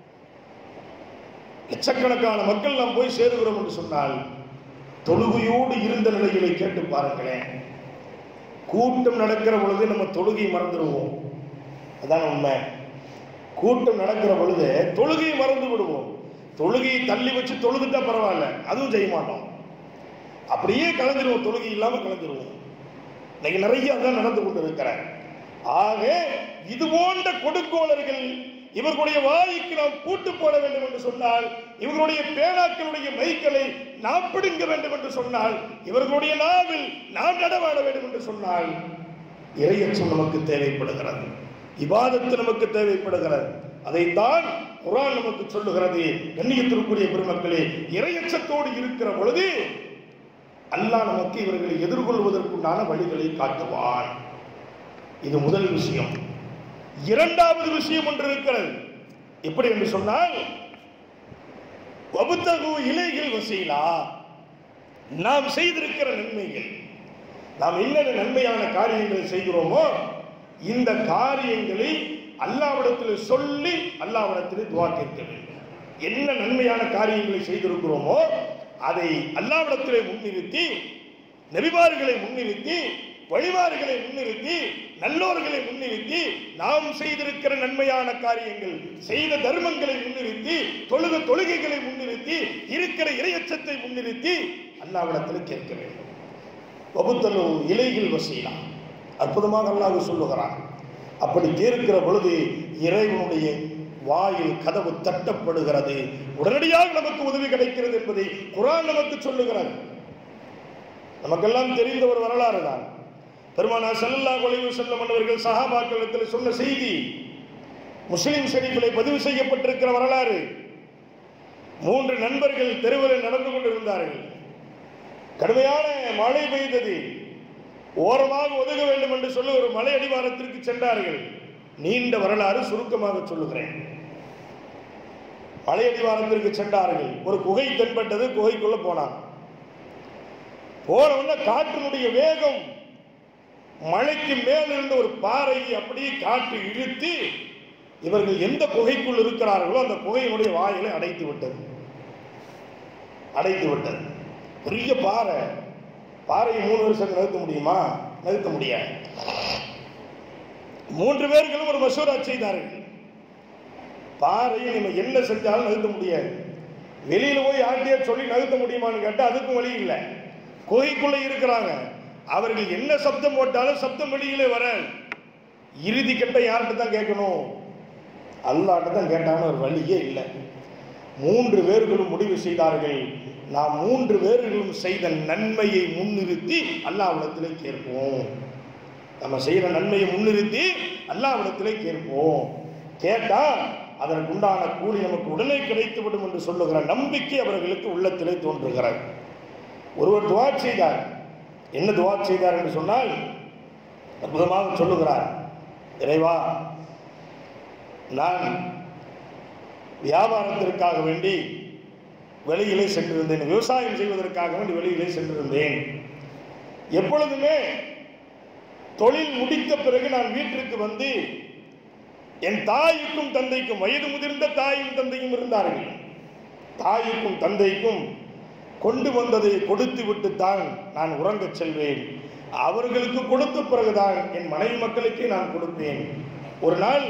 லட்சக்கணக்கான மக்கள் நாம் போய் சேருகிறோம் என்று சொன்னால் தொழுகையோடு இருந்த நிலைகளை கேட்டு பாருங்களேன் கூட்டம் நடக்கிற பொழுது நம்ம தொழுகை மறந்துடுவோம் அதான் உண்மை கூட்டம் நடக்கிற பொழுது தொழுகையை மறந்து விடுவோம் தொழுகையை தள்ளி வச்சு தொழுதுட்டா பரவாயில்ல அதுவும் செய்ய மாட்டோம் அப்படியே கலந்துருவோம் தொழுகை இல்லாம கலந்துருவோம் இன்னைக்கு நிறைய அதான் நடந்து கொண்டு இருக்கிறார் ஆக இது போன்ற கொடுக்கோளர்கள் இவர்களுடைய வாய்க்கு நாம் பூட்டு போட வேண்டும் என்று சொன்னால் இவர்களுடைய பேனாக்களுடைய மைக்களை நாம் பிடுங்க வேண்டும் என்று சொன்னால் இவர்களுடைய நாவில் நாம் நடமாட வேண்டும் என்று சொன்னால் இறையச்சம் நமக்கு தேவைப்படுகிறது இபாதத்து நமக்கு தேவைப்படுகிறது அதைத்தான் குரான் நமக்கு சொல்லுகிறது கண்ணியத்திற்குரிய பெருமக்களே இறையச்சத்தோடு இருக்கிற பொழுது அல்லாஹ் நமக்கு இவர்களை எதிர்கொள்வதற்குண்டான வழிகளை காட்டுவான் இது முதல் விஷயம் இரண்டாவது விஷயம் ஒன்று இருக்கிறது எப்படி என்று சொன்னால் வபுத்தகு இலைகள் வசீலா நாம் செய்திருக்கிற நன்மைகள் நாம் என்னென்ன நன்மையான காரியங்களை செய்கிறோமோ இந்த காரியங்களை அல்லாவிடத்தில் சொல்லி அல்லாவிடத்தில் துவா கேட்க வேண்டும் என்ன நன்மையான காரியங்களை செய்திருக்கிறோமோ அதை அல்லாவிடத்திலே முன்னிறுத்தி நபிமார்களை முன்னிறுத்தி வழிமார்களை முன்னிறுத்தி நல்லோர்களை முன்னிறுத்தி நாம் செய்திருக்கிற நன்மையான காரியங்கள் செய்த தர்மங்களை முன்னிறுத்தி தொழுக தொழுகைகளை முன்னிறுத்தி இருக்கிற இரையச்சத்தை முன்னிறுத்தி அல்லாவிடத்தில் கேட்க வேண்டும் வகுத்தலு இலைகள் வசீலாம் அற்புதமாக அல்லாஹ் சொல்லுகிறான் அப்படி கேட்கிற பொழுது இறைவனுடைய வாயில் கதவு தட்டப்படுகிறது உடனடியாக நமக்கு உதவி கிடைக்கிறது என்பதை குரான் நமக்கு சொல்லுகிறது நமக்கெல்லாம் தெரிந்த ஒரு வரலாறு தான் பெருமானா சல்லல்லா ஒளிவு செல்லம் அவர்கள் சஹாபாக்களிடத்தில் சொன்ன செய்தி முஸ்லிம் ஷெரீஃபிலே பதிவு செய்யப்பட்டிருக்கிற வரலாறு மூன்று நண்பர்கள் தெருவில் நடந்து கொண்டிருந்தார்கள் கடுமையான மழை பெய்தது ஓரமாக ஒதுங்க வேண்டும் என்று சொல்லி ஒரு மலை அடிவாரத்திற்கு சென்றார்கள் நீண்ட வரலாறு சுருக்கமாக சொல்லுகிறேன் மலை அடிவாரத்திற்கு சென்றார்கள் ஒரு குகை தென்பட்டது குகைக்குள்ள போனாங்க போன உடனே காற்றினுடைய வேகம் மலைக்கு மேல் இருந்த ஒரு பாறையை அப்படியே காற்று இழுத்து இவர்கள் எந்த குகைக்குள் இருக்கிறார்களோ அந்த குகையினுடைய வாயிலை அடைத்து விட்டது அடைத்து விட்டது பெரிய பாறை பாறையை மூணு வருஷம் நிறுத்த முடியுமா நிறுத்த முடியாது மூன்று பேர்களும் ஒரு மசூரா செய்தார்கள் பாறையை நம்ம என்ன செஞ்சாலும் நகர்த்த முடியாது வெளியில போய் யார்கிட்டயே சொல்லி நகர்த்த முடியுமான்னு கேட்டா அதுக்கும் வழி இல்லை குகைக்குள்ள இருக்கிறாங்க அவர்கள் என்ன சப்தம் போட்டாலும் சப்தம் வெளியிலே வர இறுதி கட்ட யார்கிட்ட தான் கேட்கணும் அல்லாட்ட தான் கேட்டான்னு ஒரு வழியே இல்லை மூன்று பேர்களும் முடிவு செய்தார்கள் நாம் மூன்று பேர்களும் செய்த நன்மையை முன்னிறுத்தி அல்லாவிடத்திலே கேட்போம் நம்ம செய்யற நன்மையை முன்னிறுத்தி அல்லாவிடத்திலே கேட்போம் கேட்டா அதற்குண்டான கூலி நமக்கு உடனே கிடைத்துவிடும் என்று சொல்லுகிற நம்பிக்கை அவர்களுக்கு உள்ளத்திலே தோன்றுகிறது ஒருவர் துவா செய்தார் என்ன துவா செய்தார் என்று சொன்னால் அற்புதமாக சொல்லுகிறார் இறைவா நான் வியாபாரத்திற்காக வேண்டி வெளியிலே சென்றிருந்தேன் விவசாயம் செய்வதற்காக வேண்டி வெளியிலே சென்றிருந்தேன் எப்பொழுதுமே தொழில் முடித்த பிறகு நான் வீட்டிற்கு வந்து என் தாய்க்கும் தந்தைக்கும் வயது முதிர்ந்த தாயும் தந்தையும் இருந்தார்கள் தாய்க்கும் தந்தைக்கும் கொண்டு வந்ததை கொடுத்து விட்டுத்தான் நான் உறங்கச் செல்வேன் அவர்களுக்கு கொடுத்த பிறகுதான் என் மனைவி மக்களுக்கே நான் கொடுப்பேன் ஒரு நாள்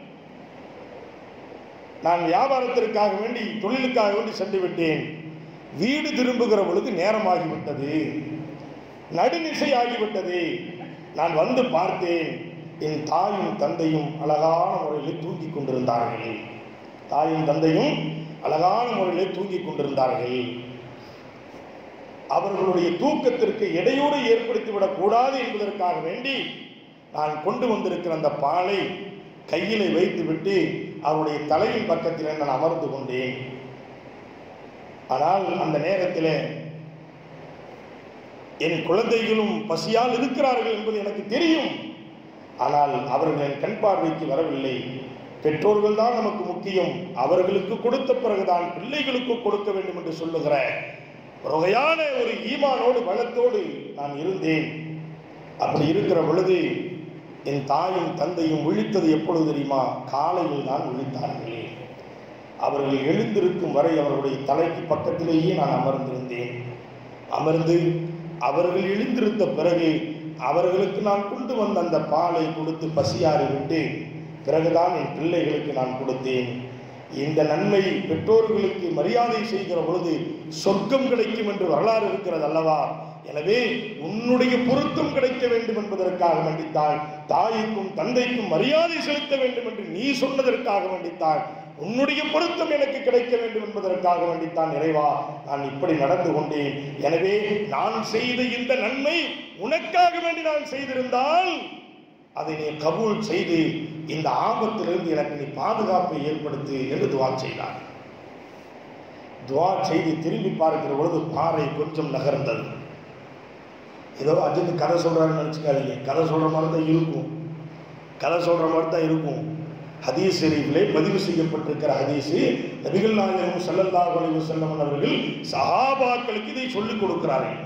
நான் வியாபாரத்திற்காக வேண்டி தொழிலுக்காக வேண்டி சென்று விட்டேன் வீடு திரும்புகிற பொழுது நேரமாகிவிட்டது நடுநிசை ஆகிவிட்டது நான் வந்து பார்த்தேன் என் தாயும் தந்தையும் அழகான முறையில் தூங்கிக் கொண்டிருந்தார்கள் தாயும் தந்தையும் அழகான முறையில் தூங்கிக் கொண்டிருந்தார்கள் அவர்களுடைய தூக்கத்திற்கு இடையூறு ஏற்படுத்திவிடக் கூடாது என்பதற்காக வேண்டி நான் கொண்டு வந்திருக்கிற அந்த பாலை கையிலே வைத்துவிட்டு அவருடைய தலையின் பக்கத்தில் நான் அமர்ந்து கொண்டேன் ஆனால் அந்த நேரத்தில் என் குழந்தைகளும் பசியால் இருக்கிறார்கள் என்பது எனக்கு தெரியும் ஆனால் அவர்கள் என் கண் பார்வைக்கு வரவில்லை பெற்றோர்கள் தான் நமக்கு முக்கியம் அவர்களுக்கு கொடுத்த பிறகுதான் பிள்ளைகளுக்கு கொடுக்க வேண்டும் என்று சொல்லுகிற ஒரு வகையான ஒரு ஈமானோடு பலத்தோடு நான் இருந்தேன் அப்படி இருக்கிற பொழுது என் தாயும் தந்தையும் விழித்தது எப்பொழுது தெரியுமா காலையில் தான் விழித்தார்கள் அவர்கள் எழுந்திருக்கும் வரை அவர்களுடைய தலைக்கு பக்கத்திலேயே நான் அமர்ந்திருந்தேன் அமர்ந்து அவர்கள் எழுந்திருந்த பிறகு அவர்களுக்கு நான் கொண்டு வந்த அந்த பாலை கொடுத்து பசியாறி விட்டு பிறகுதான் என் பிள்ளைகளுக்கு நான் கொடுத்தேன் இந்த நன்மை பெற்றோர்களுக்கு மரியாதை செய்கிற பொழுது சொர்க்கம் கிடைக்கும் என்று வரலாறு இருக்கிறது அல்லவா எனவே உன்னுடைய பொருத்தம் கிடைக்க வேண்டும் என்பதற்காக வேண்டித்தான் தாய்க்கும் தந்தைக்கும் மரியாதை செலுத்த வேண்டும் என்று நீ சொன்னதற்காக வேண்டித்தான் உன்னுடைய பொருத்தம் எனக்கு கிடைக்க வேண்டும் என்பதற்காக வேண்டித்தான் நிறைவா நான் இப்படி நடந்து கொண்டேன் எனவே நான் செய்த இந்த நன்மை உனக்காக வேண்டி நான் செய்திருந்தால் அதை நீ கபூல் செய்து இந்த ஆபத்திலிருந்து எனக்கு நீ பாதுகாப்பை ஏற்படுத்து என்று துவா செய்தார் துவா செய்து திரும்பி பார்க்கிற பொழுது பாறை கொஞ்சம் நகர்ந்தது ஏதோ அஜித் கதை சொல்றாருன்னு நினச்சிக்காதீங்க கதை சொல்ற மாதிரி தான் இருக்கும் கதை சொல்ற மாதிரி தான் இருக்கும் ஹதீஸ் ஷெரீஃபிலே பதிவு செய்யப்பட்டிருக்கிற ஹதீஸ் நபிகள் நாயகம் ஸல்லல்லாஹு அலைஹி வஸல்லம் அவர்கள் சஹாபாக்களுக்கு இதை சொல்லிக் கொடுக்கிறார்கள்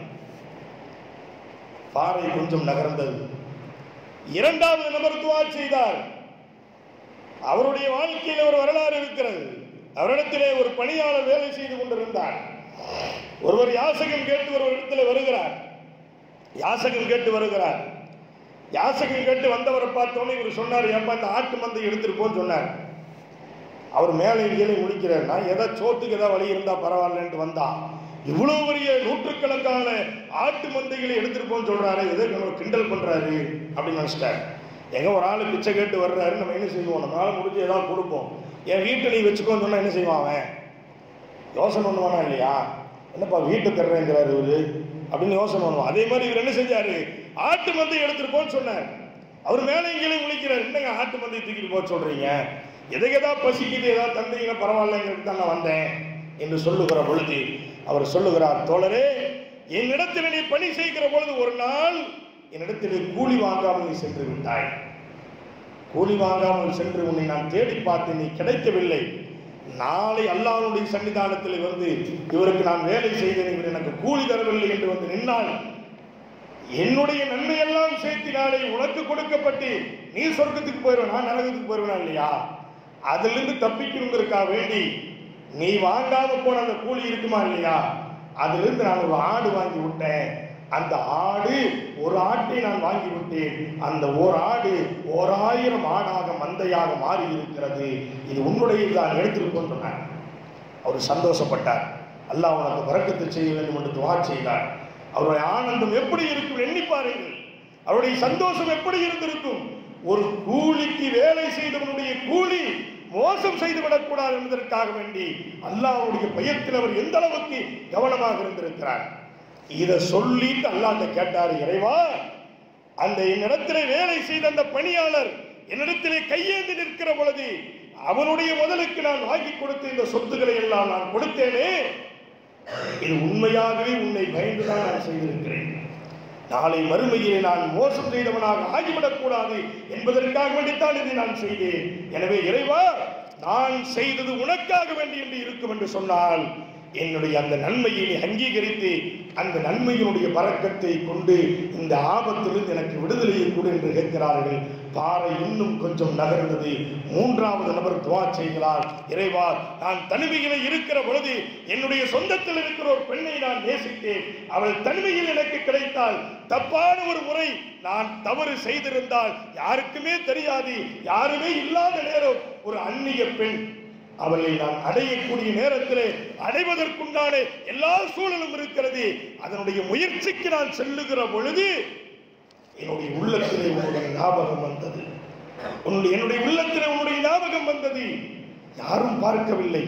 பாறை கொஞ்சம் நகர்ந்தது இரண்டாவது நபர் துவா செய்தார் அவருடைய வாழ்க்கையில் ஒரு வரலாறு இருக்கிறது அவரிடத்திலே ஒரு பணியாளர் வேலை செய்து கொண்டிருந்தார் ஒருவர் யாசகம் கேட்டு ஒரு இடத்துல வருகிறார் யாசகம் கேட்டு வருகிறார் யாசகம் கேட்டு வந்தவரை பார்த்தோன்னே இவர் சொன்னார் ஏப்பா இந்த ஆட்டு மந்தை எடுத்துட்டு போன்னு சொன்னார் அவர் மேலே கீழே முடிக்கிறார் நான் எதா சோத்துக்கு ஏதாவது வழி இருந்தா பரவாயில்லன்ட்டு வந்தா இவ்வளவு பெரிய நூற்றுக்கணக்கான ஆட்டு மந்தைகளை எடுத்துட்டு போன்னு சொல்றாரு எதை நம்ம கிண்டல் பண்றாரு அப்படின்னு நினைச்சிட்டார் எங்க ஒரு ஆள் பிச்சை கேட்டு வர்றாரு நம்ம என்ன செய்வோம் நம்மளால முடிஞ்சு ஏதாவது கொடுப்போம் என் வீட்டை நீ வச்சுக்கோன்னு சொன்னா என்ன செய்வான் அவன் யோசனை பண்ணுவானா இல்லையா என்னப்பா வீட்டை தர்றேங்கிறாரு இவரு அப்படின்னு யோசனை பண்ணுவோம் அதே மாதிரி இவர் என்ன செஞ்சாரு ஆட்டு மந்தை எடுத்துட்டு போன்னு சொன்னார் அவர் மேலே கீழே முழிக்கிறார் என்னங்க ஆட்டு மந்தை தூக்கிட்டு போக சொல்றீங்க எதை எதா பசிக்குது ஏதாவது தந்தீங்கன்னா பரவாயில்லைங்கிறது தான் நான் வந்தேன் என்று சொல்லுகிற பொழுது அவர் சொல்லுகிறார் தோழரே என்னிடத்தில் நீ பணி செய்கிற பொழுது ஒரு நாள் என்னிடத்தில் கூலி வாங்காமல் நீ சென்று விட்டாய் கூலி வாங்காமல் சென்று உன்னை நான் தேடி பார்த்து நீ கிடைக்கவில்லை நாளை அல்லாஹ்வுடைய சன்னிதானத்தில் வந்து இவருக்கு நான் வேலை செய்தேன் இவர் எனக்கு கூலி தரவில்லை என்று வந்து நின்னால் என்னுடைய நன்மையெல்லாம் சேர்த்து நாளை உனக்கு கொடுக்கப்பட்டு நீ சொர்க்கத்துக்கு போயிருவ நான் நரகத்துக்கு போயிருவா இல்லையா அதிலிருந்து தப்பிக்கணுங்கிறதுக்காக வேண்டி நீ வாங்காம போன அந்த கூலி இருக்குமா இல்லையா அதிலிருந்து நான் ஒரு ஆடு வாங்கி விட்டேன் அந்த ஆடு ஒரு ஆட்டை நான் வாங்கி விட்டேன் அந்த ஓர் ஆடு ஓர் ஆயிரம் ஆடாக மந்தையாக மாறி இருக்கிறது இது உன்னுடைய நான் எடுத்திருக்கோம் சொன்னார் அவர் சந்தோஷப்பட்டார் அல்லாஹ் உனக்கு வரக்கத்து செய்ய வேண்டும் என்று துவா செய்தார் அவருடைய ஆனந்தம் எப்படி இருக்கும் எண்ணி பாருங்கள் அவருடைய சந்தோஷம் எப்படி இருந்திருக்கும் ஒரு கூலிக்கு வேலை செய்தவனுடைய கூலி மோசம் செய்து விடக்கூடாது என்பதற்காக வேண்டி அல்லாஹ்வுடைய பயத்தில் அவர் எந்த அளவுக்கு கவனமாக இருந்திருக்கிறார் இதை சொல்லிட்டு அல்லாஹ் கேட்டார் இறைவா அந்த என்னிடத்திலே வேலை செய்த அந்த பணியாளர் என்னிடத்திலே கையேந்தி நிற்கிற பொழுது அவனுடைய முதலுக்கு நான் வாங்கி கொடுத்த இந்த சொத்துக்களை எல்லாம் நான் கொடுத்தேனே இது உண்மையாகவே உன்னை பயந்துதான் நான் செய்திருக்கிறேன் நாளை மறுமையிலே நான் மோசம் செய்தவனாக ஆகிவிடக் கூடாது என்பதற்காக வேண்டித்தான் இதை நான் செய்தேன் எனவே இறைவா நான் செய்தது உனக்காக வேண்டி என்று இருக்கும் என்று சொன்னால் என்னுடைய அந்த நன்மையை நீ அங்கீகரித்து அந்த நன்மையினுடைய பறக்கத்தை கொண்டு இந்த ஆபத்திலிருந்து எனக்கு விடுதலையை கொடு என்று கேட்கிறார்கள் பாறை இன்னும் கொஞ்சம் நகர்ந்தது மூன்றாவது நபர் துவா செய்கிறார் இறைவா நான் தனிமையில இருக்கிற பொழுது என்னுடைய சொந்தத்தில் இருக்கிற ஒரு பெண்ணை நான் நேசித்தேன் அவள் தனிமையில் எனக்கு கிடைத்தால் தப்பான ஒரு முறை நான் தவறு செய்திருந்தால் யாருக்குமே தெரியாது யாருமே இல்லாத நேரம் ஒரு அந்நிய பெண் அவளை நான் அடையக்கூடிய நேரத்திலே அடைவதற்குண்டான எல்லா சூழலும் இருக்கிறது அதனுடைய முயற்சிக்கு நான் செல்லுகிற பொழுது என்னுடைய உள்ளத்திலே உன்னுடைய ஞாபகம் வந்தது உன்னுடைய என்னுடைய உள்ளத்திலே உன்னுடைய ஞாபகம் வந்தது யாரும் பார்க்கவில்லை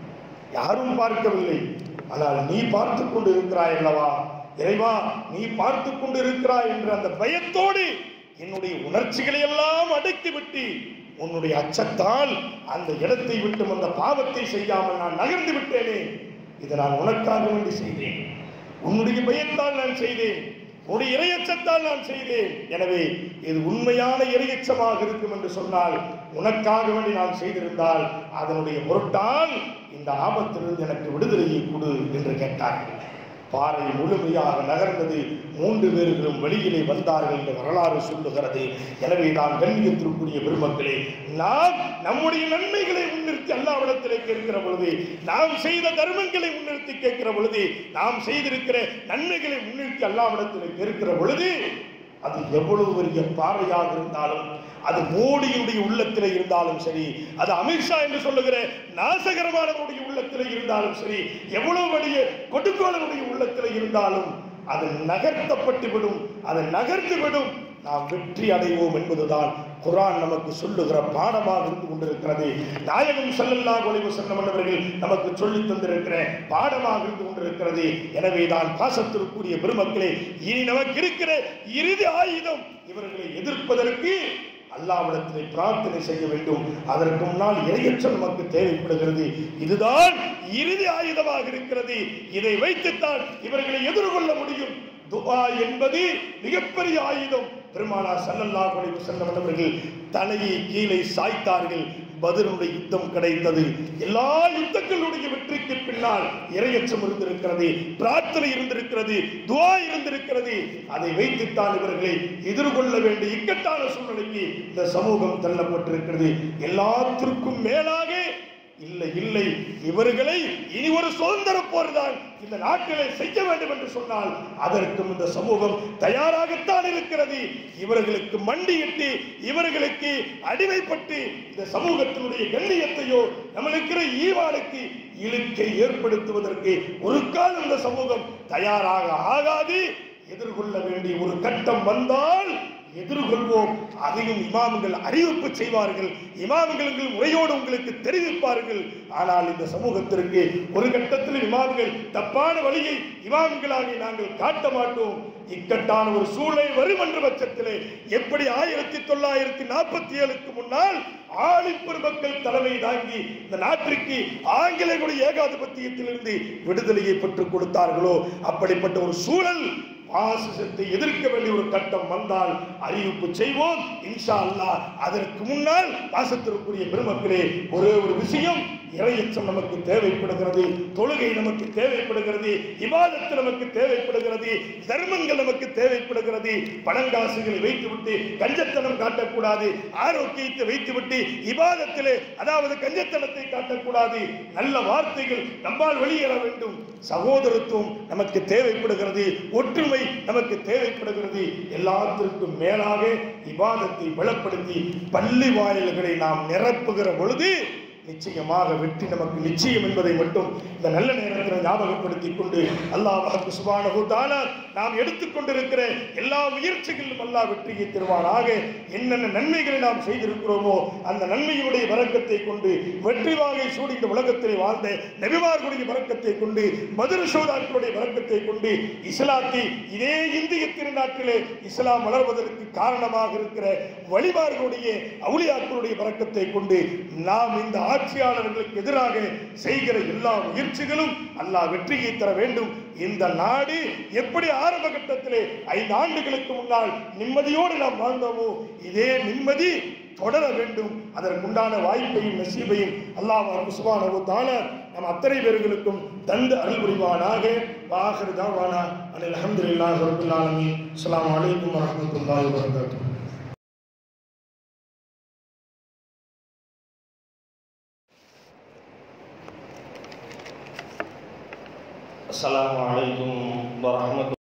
யாரும் பார்க்கவில்லை ஆனால் நீ பார்த்து கொண்டு இருக்கிறாய் அல்லவா இறைவா நீ பார்த்து கொண்டு இருக்கிறாய் என்ற அந்த பயத்தோடு என்னுடைய உணர்ச்சிகளை எல்லாம் அடக்கி விட்டு உன்னுடைய அச்சத்தால் அந்த இடத்தை விட்டு அந்த பாவத்தை செய்யாமல் நான் நகர்ந்து விட்டேனே இதை நான் உனக்காக வேண்டி செய்தேன் உன்னுடைய பயத்தால் நான் செய்தேன் உன்னுடைய இரையச்சத்தால் நான் செய்தேன் எனவே இது உண்மையான இரையச்சமாக இருக்கும் என்று சொன்னால் உனக்காக வேண்டி நான் செய்திருந்தால் அதனுடைய பொருட்டால் இந்த ஆபத்திலிருந்து எனக்கு விடுதலையை கொடு என்று கேட்டார்கள் பாறை முழுமையாக நகர்ந்தது மூன்று பேர்களும் வெளியிலே வந்தார்கள் என்று வரலாறு சொல்லுகிறது எனவே நான் கண்ணியத்திற்குரிய பெருமக்களே நாம் நம்முடைய நன்மைகளை முன்னிறுத்தி அல்லாவிடத்திலே கேட்கிற பொழுது நாம் செய்த தர்மங்களை முன்னிறுத்தி கேட்கிற பொழுது நாம் செய்திருக்கிற நன்மைகளை முன்னிறுத்தி அல்லாவிடத்திலே கேட்கிற பொழுது அது எவ்வளவு பெரிய பாறையாக இருந்தாலும் அது மோடியுடைய உள்ளத்திலே இருந்தாலும் சரி அது அமித்ஷா என்று சொல்லுகிற நாசகரமானவருடைய உள்ளத்திலே இருந்தாலும் சரி எவ்வளவு பெரிய கொடுக்கோளனுடைய உள்ளத்திலே இருந்தாலும் அது நகர்த்தப்பட்டு விடும் அது நகர்ந்து விடும் நாம் வெற்றி அடைவோம் என்பதுதான் குரான் நமக்கு சொல்லுகிற பாடமாக இருந்து கொண்டிருக்கிறது நாயகம் ஸல்லல்லாஹு அலைஹி வஸல்லம் அவர்கள் நமக்கு சொல்லித் தந்திருக்கிற பாடமாக இருந்து கொண்டிருக்கிறது எனவே தான் பாசத்திற்குரிய பெருமக்களே இனி நமக்கு இருக்கிற இறுதி ஆயுதம் இவர்களை எதிர்ப்பதற்கு அல்லாவிடத்திலே பிரார்த்தனை செய்ய வேண்டும் அதற்கு முன்னால் இரையற்றம் நமக்கு தேவைப்படுகிறது இதுதான் இறுதி ஆயுதமாக இருக்கிறது இதை வைத்துத்தான் இவர்களை எதிர்கொள்ள முடியும் துபா என்பது மிகப்பெரிய ஆயுதம் பெருமானார் ஸல்லல்லாஹு அலைஹி வஸல்லம் அவர்கள் தலையை கீழே சாய்த்தார்கள் பதிலுடைய யுத்தம் கிடைத்தது எல்லா யுத்தங்களுடைய வெற்றிக்கு பின்னால் இரையச்சம் இருந்திருக்கிறது பிரார்த்தனை இருந்திருக்கிறது துவா இருந்திருக்கிறது அதை வைத்துத்தான் இவர்களை எதிர்கொள்ள வேண்டிய இக்கட்டான சூழ்நிலைக்கு இந்த சமூகம் தள்ளப்பட்டிருக்கிறது எல்லாத்திற்கும் மேலாக இல்லை இல்லை இவர்களை இனி ஒரு சுதந்திர போர்தான் இந்த நாட்டிலே செய்ய வேண்டும் என்று சொன்னால் அதற்கும் இந்த சமூகம் தயாராகத்தான் இருக்கிறது இவர்களுக்கு மண்டியிட்டு இவர்களுக்கு அடிமைப்பட்டு இந்த சமூகத்தினுடைய கண்ணியத்தையோ நம்மளுக்கிற ஈவானுக்கு இழுக்கை ஏற்படுத்துவதற்கு ஒரு காலம் இந்த சமூகம் தயாராக ஆகாது எதிர்கொள்ள வேண்டிய ஒரு கட்டம் வந்தால் எதிர்கொள்வோம் அதையும் இமாம்கள் அறிவிப்பு செய்வார்கள் இமாம்கள் முறையோடு உங்களுக்கு தெரிவிப்பார்கள் ஆனால் இந்த சமூகத்திற்கு ஒரு கட்டத்தில் இமாம்கள் தப்பான வழியை இமாம்களாகி நாங்கள் காட்ட மாட்டோம் இக்கட்டான ஒரு சூழ்நிலை வரும் என்ற பட்சத்திலே எப்படி ஆயிரத்தி தொள்ளாயிரத்தி நாற்பத்தி ஏழுக்கு முன்னால் ஆளின் பெருமக்கள் தலைமை தாங்கி இந்த நாட்டிற்கு ஆங்கிலேயர்களுடைய ஏகாதிபத்தியத்திலிருந்து விடுதலையை பெற்றுக் கொடுத்தார்களோ அப்படிப்பட்ட ஒரு சூழல் பாசிசத்தை எதிர்க்க வேண்டிய ஒரு கட்டம் வந்தால் அறிவிப்பு செய்வோம் இன்ஷா அல்லாஹ் அதற்கு முன்னால் பாசத்திற்குரிய பெருமக்களே ஒரே ஒரு விஷயம் இறையச்சம் நமக்கு தேவைப்படுகிறது தொழுகை நமக்கு தேவைப்படுகிறது இபாதத்து நமக்கு தேவைப்படுகிறது தர்மங்கள் நமக்கு தேவைப்படுகிறது பணங்காசுகளை வைத்துவிட்டு கஞ்சத்தனம் காட்டக்கூடாது ஆரோக்கியத்தை வைத்துவிட்டு இபாதத்திலே அதாவது கஞ்சத்தனத்தை காட்டக்கூடாது நல்ல வார்த்தைகள் நம்மால் வெளியேற வேண்டும் சகோதரத்துவம் நமக்கு தேவைப்படுகிறது ஒற்றுமை நமக்கு தேவைப்படுகிறது எல்லாத்திற்கும் மேலாக இபாதத்தை பலப்படுத்தி பள்ளி வாயில்களை நாம் நிரப்புகிற பொழுது நிச்சயமாக வெற்றி நமக்கு நிச்சயம் என்பதை மட்டும் இந்த நல்ல நேரத்தில் ஞாபகப்படுத்திக் கொண்டு அல்லாஹ் சுபானஹு தஆலா நாம் எடுத்துக்கொண்டிருக்கிற எல்லா முயற்சிகளிலும் அல்லாஹ் வெற்றியை தருவானாக என்னென்ன நன்மைகளை நாம் செய்திருக்கிறோமோ அந்த நன்மையினுடைய வரக்கத்தை கொண்டு வெற்றி வாகை சூடி இந்த உலகத்திலே வாழ்ந்த நபிமார்களுடைய வரக்கத்தை கொண்டு மதுர சோதாக்களுடைய வரக்கத்தை கொண்டு இஸ்லாத்தை இதே இந்திய திருநாட்டிலே இஸ்லாம் வளர்வதற்கு காரணமாக இருக்கிற வழிபார்களுடைய அவுளியாக்களுடைய வரக்கத்தை கொண்டு நாம் இந்த ஆட்சியாளர்களுக்கு எதிராக செய்கிற எல்லா முயற்சிகளும் அல்லாஹ் வெற்றியை தர வேண்டும் இந்த நாடு எப்படி ஆரம்ப கட்டத்திலே ஐந்து ஆண்டுகளுக்கு முன்னால் நிம்மதியோடு நாம் வாழ்ந்தோமோ இதே நிம்மதி தொடர வேண்டும் அதற்குண்டான வாய்ப்பையும் நசீபையும் அல்லாஹ் சுபானவு தான நம் அத்தனை பேர்களுக்கும் தந்து அருள் புரிவானாக வாஹர் தாவானா அனில் அஹமதுல்லாஹ் ரபுல் ஆலமீன் அஸ்ஸலாமு அலைக்கும் வரஹ்மத்துல்லாஹி வபரகாத்துஹு السلام عليكم ورحمة